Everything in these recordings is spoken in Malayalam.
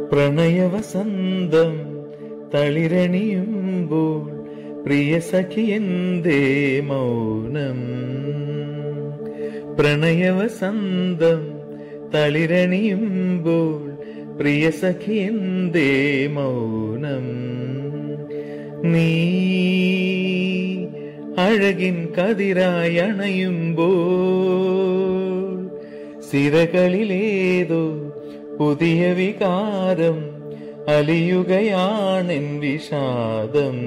പ്രണയവസന്തം തളിരണിയുമ്പോൾ പ്രിയ സഖി എന്തേ മൗനം പ്രണയവസന്തം തളിരണിയുമ്പോൾ പ്രിയ സഖി എന്തേ മൗനം നീ അഴകിൻ കതിരായി അണയുമ്പോൾ സിരകളിലേതോ പുതിയ വികാരം അലിയുകയാണെൻ വിഷാദം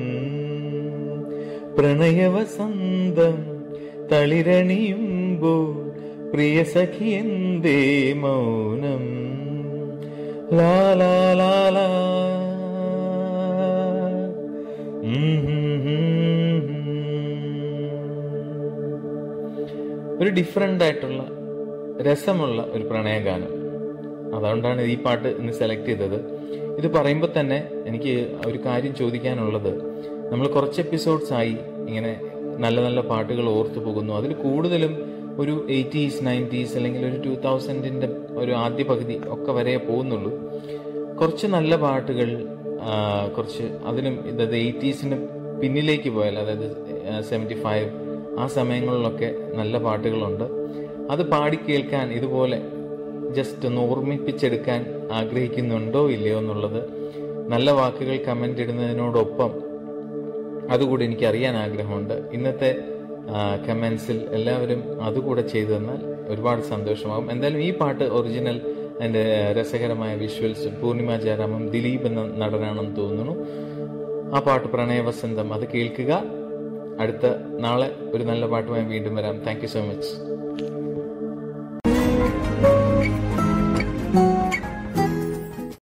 പ്രണയവസന്തം തളിരണിയുമ്പോൾ പ്രിയ സഖി എന്തേ മൗനം ലാ ലാ ലാ ലാ ഉം ഹും ഹും ഹും. ഒരു ഡിഫറെന്റ് ആയിട്ടുള്ള രസമുള്ള ഒരു പ്രണയഗാനം അതുകൊണ്ടാണ് ഈ പാട്ട് ഇന്ന് സെലക്ട് ചെയ്തത് ഇത് പറയുമ്പോൾ തന്നെ എനിക്ക് ഒരു കാര്യം ചോദിക്കാനുള്ളത് നമ്മൾ കുറച്ച് എപ്പിസോഡ്സ് ആയി ഇങ്ങനെ നല്ല നല്ല പാട്ടുകൾ ഓർത്തു പോകുന്നു അതിൽ കൂടുതലും ഒരു എയ്റ്റീസ് നയൻറ്റീസ് അല്ലെങ്കിൽ ഒരു ടൂ തൗസൻഡിന്റെ ഒരു ആദ്യ പകുതി ഒക്കെ വരെ പോകുന്നുള്ളൂ കുറച്ച് നല്ല പാട്ടുകൾ ആ, കുറച്ച് അതിനും അതായത് എയ്റ്റീസിന് പിന്നിലേക്ക് പോയാൽ അതായത് സെവൻറ്റി ഫൈവ് ആ സമയങ്ങളിലൊക്കെ നല്ല പാട്ടുകളുണ്ട് അത് പാടി കേൾക്കാൻ ഇതുപോലെ ജസ്റ്റ് ഒന്ന് ഓർമ്മിപ്പിച്ചെടുക്കാൻ ആഗ്രഹിക്കുന്നുണ്ടോ ഇല്ലയോ എന്നുള്ളത് നല്ല വാക്കുകൾ കമന്റ് ഇടുന്നതിനോടൊപ്പം അതുകൂടി എനിക്ക് അറിയാൻ ആഗ്രഹമുണ്ട് ഇന്നത്തെ കമന്റ്സിൽ എല്ലാവരും അതുകൂടെ ചെയ്തു തന്നാൽ ഒരുപാട് സന്തോഷമാകും എന്തായാലും ഈ പാട്ട് ഒറിജിനൽ അതിന്റെ രസകരമായ വിഷ്വൽസും പൂർണിമ ജയറാമും ദിലീപ് എന്ന നടനാണെന്ന് തോന്നുന്നു ആ പാട്ട് പ്രണയവസന്തം അത് കേൾക്കുക അടുത്ത നാളെ ഒരു നല്ല പാട്ടുമായി വീണ്ടും വരാം താങ്ക് യു സോ മച്ച്